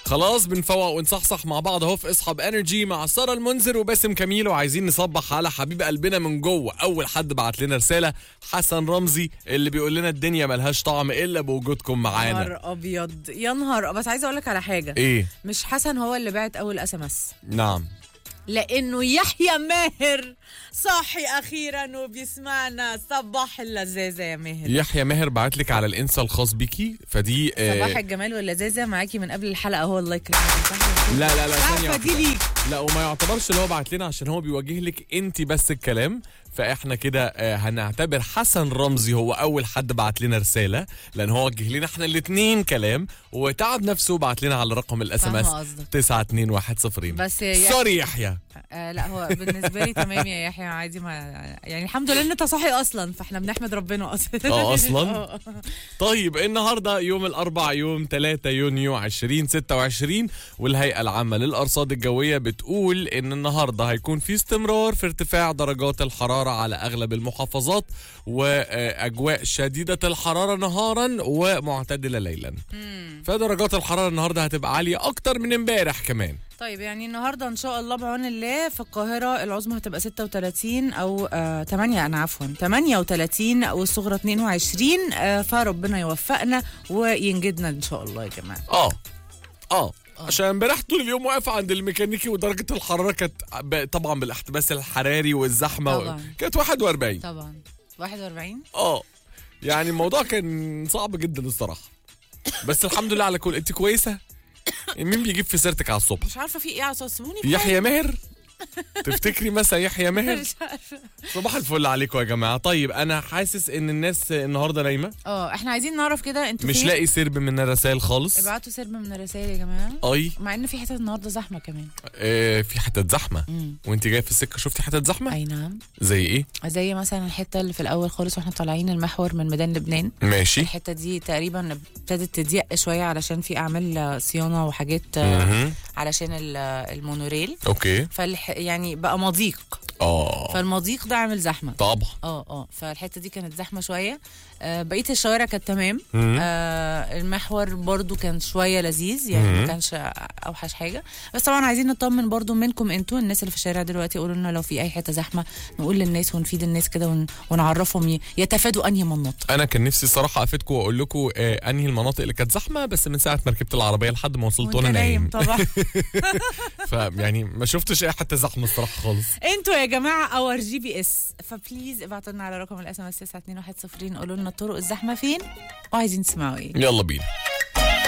خلاص بنفوق ونصحصح مع بعض اهو في اصحاب انرجي مع ساره المنذر وباسم كميل وعايزين نصبح على حبيب قلبنا من جوه اول حد بعت لنا رساله حسن رمزي اللي بيقول لنا الدنيا ملهاش طعم الا بوجودكم معانا نهار ابيض يا نهار بس عايزه اقول لك على حاجه ايه مش حسن هو اللي بعت اول اس ام اس نعم لانه يحيى ماهر صاحي اخيرا وبيسمعنا صباح اللذاذه يا ماهر يحيى ماهر بعت لك على الانستا الخاص بيكي فدي آه، صباح الجمال واللذاذه معاكي من قبل الحلقه هو الله يكرمك لا لا لا ثانيه عارفه دي واحدة. ليك لا وما يعتبرش اللي هو بعت لنا عشان هو بيوجه لك انت بس الكلام فاحنا كده آه، هنعتبر حسن رمزي هو اول حد بعت لنا رساله لان هو وجه لنا احنا الاثنين كلام وتعب نفسه بعت لنا على رقم الاس ام اس فاهمة قصدك. 92110 بس يا- سوري يحيى آه لا هو بالنسبه لي تمام يا يحيى عادي ما يعني الحمد لله ان انت صاحي اصلا فاحنا بنحمد ربنا اصلا اه اصلا آه. طيب النهارده يوم الاربع يوم 3 يونيو 2026 والهيئه العامه للارصاد الجويه بتقول ان النهارده هيكون في استمرار في ارتفاع درجات الحراره على اغلب المحافظات واجواء شديده الحراره نهارا ومعتدله ليلا فدرجات الحراره النهارده هتبقى عاليه اكتر من امبارح كمان طيب يعني النهارده ان شاء الله بعون الله في القاهره العظمى هتبقى 36 او آه 8 انا عفوا 38 والصغرى 22 آه فربنا يوفقنا وينجدنا ان شاء الله يا جماعه اه اه عشان امبارح طول اليوم واقف عند الميكانيكي ودرجه الحراره كانت ب- طبعا بالاحتباس الحراري والزحمه و... طبعاً. كانت 41 طبعا 41 اه يعني الموضوع كان صعب جدا الصراحه بس الحمد لله على كل انت كويسه مين بيجيب في سيرتك على الصبح مش عارفه في ايه عصصوني يحيى ماهر تفتكري مثلا يحيى ماهر مش عارفه صباح الفل عليكم يا جماعه طيب انا حاسس ان الناس النهارده نايمه اه احنا عايزين نعرف كده انتوا مش فين؟ لاقي سرب من الرسائل خالص ابعتوا سرب من الرسائل يا جماعه اي مع ان في حتت النهارده زحمه كمان آه في حتت زحمه امم وانت جايه في السكه شفتي حتت زحمه اي نعم زي ايه زي مثلا الحته اللي في الاول خالص واحنا طالعين المحور من ميدان لبنان ماشي الحته دي تقريبا ابتدت تضيق شويه علشان في اعمال صيانه وحاجات آه، مهم. علشان ال- المونوريل اوكي فالح يعني بقى مضيق اه فالمضيق ده عامل زحمه طبعا اه اه فالحته دي كانت زحمه شويه آه بقيه الشوارع كانت تمام مهم. آه المحور برضو كان شويه لذيذ يعني مم. ما كانش اوحش حاجه بس طبعا عايزين نطمن برضو منكم انتوا الناس اللي في الشارع دلوقتي قولوا لنا لو في اي حته زحمه نقول للناس ونفيد الناس كده ون... ونعرفهم ي... يتفادوا انهي مناطق انا كان نفسي الصراحه افيدكم واقول لكم آه انهي المناطق اللي كانت زحمه بس من ساعه ما ركبت العربيه لحد ما وصلت وانت وانا نايم طبعا فيعني ما شفتش اي حته زحمه الصراحه خالص انتوا يا جماعه اور جي بي اس فبليز ابعتوا لنا على رقم الاس ام اس 92110 قولوا لنا الطرق الزحمه فين وعايزين تسمعوا ايه يلا بينا